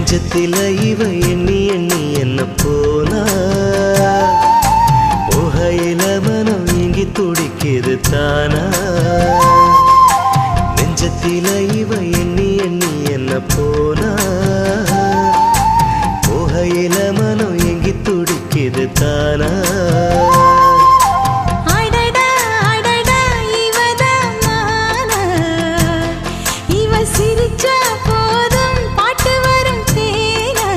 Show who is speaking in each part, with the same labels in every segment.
Speaker 1: நெஞ்சத்தில இவ எண்ணி எண்ணி என்ன போனா புகையில மனம் இங்கி துடிக்குது தானா நெஞ்சத்தில இவ எண்ணி எண்ணி என்ன போனா புகையில மனம் இங்கி துடிக்குது தானா
Speaker 2: அடடா அடடா இவதான் மானா இவ சிரிச்சா போதும் பாட்டு வரும் தேனா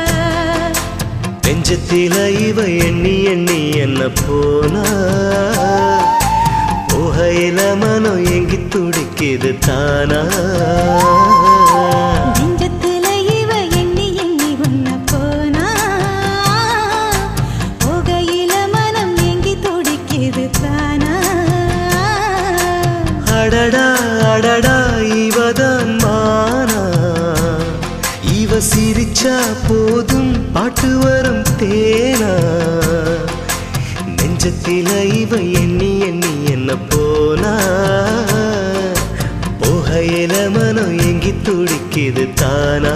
Speaker 1: நெஞ்சத்தில இவ எண்ணி எண்ணி என்ன போனா புகையில மனம் எங்கி துடிக்குது தானா
Speaker 2: நெஞ்சத்துல இவ எண்ணி எண்ணி உன்ன போனா புகையில மனம் எங்கி துடிக்குது தானா
Speaker 1: அடடா அடடா இவதான் மானா இவ சிரிச்சா போதும் பாட்டு வரும் தேனா நெஞ்சத்தில இவ எண்ணி எண்ணி என்ன போனா புகையில மனம் எங்கி துடிக்குது தானா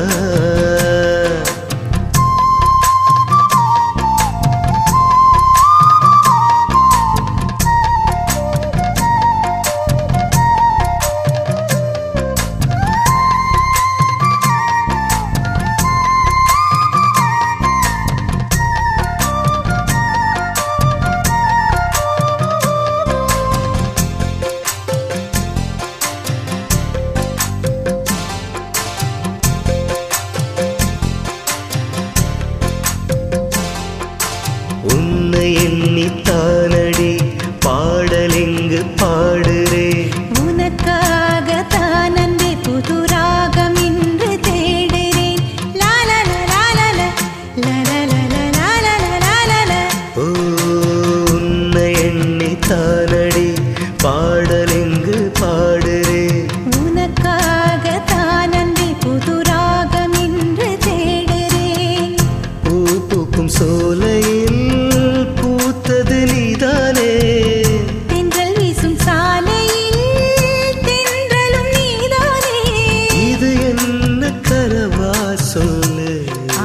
Speaker 1: உன்னை எண்ணி தானடி பாடலெங்கு பாடுறே
Speaker 2: உனக்காக தான் அன்பே புது ராகம் இன்று தேடுறேன் லாலல லாலல லலலல லாலல லாலல
Speaker 1: ஓ உன்னை எண்ணி தானடி பாடலெங்கு பாடுறே
Speaker 2: உனக்காக தான் அன்பே புது ராகம் இன்று தேடுறேன்
Speaker 1: பூ பூக்கும் சோலையில் பூத்தது நீதானே
Speaker 2: தென்றல் வீசும் சாலையில் தென்றலும் நீதானே
Speaker 1: இது என்ன கனவா சொல்லு
Speaker 2: ஆ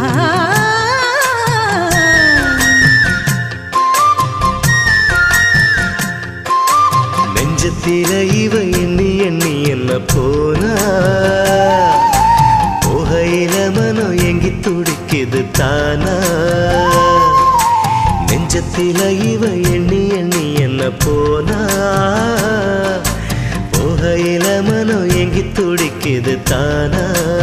Speaker 1: நெஞ்சத்தில இவ எண்ணி எண்ணி என்ன போனா புகையில மனம் எங்கி துடிக்குது தானா நெஞ்சத்தில இவ எண்ணி எண்ணி என்ன போனா புகையில மனம் எங்கி துடிக்குது தானா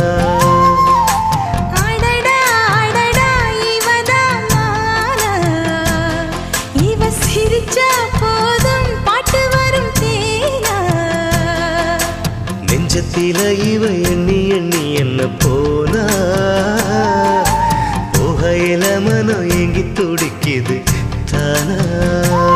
Speaker 2: அடடா அடடா இவதான் மானா இவ சிரிச்சா போதும் பாட்டு வரும் தேனா
Speaker 1: நெஞ்சத்தில இவ எண்ணி எண்ணி என்ன போனா புகையில மனம் எங்கி துடிக்குது தானா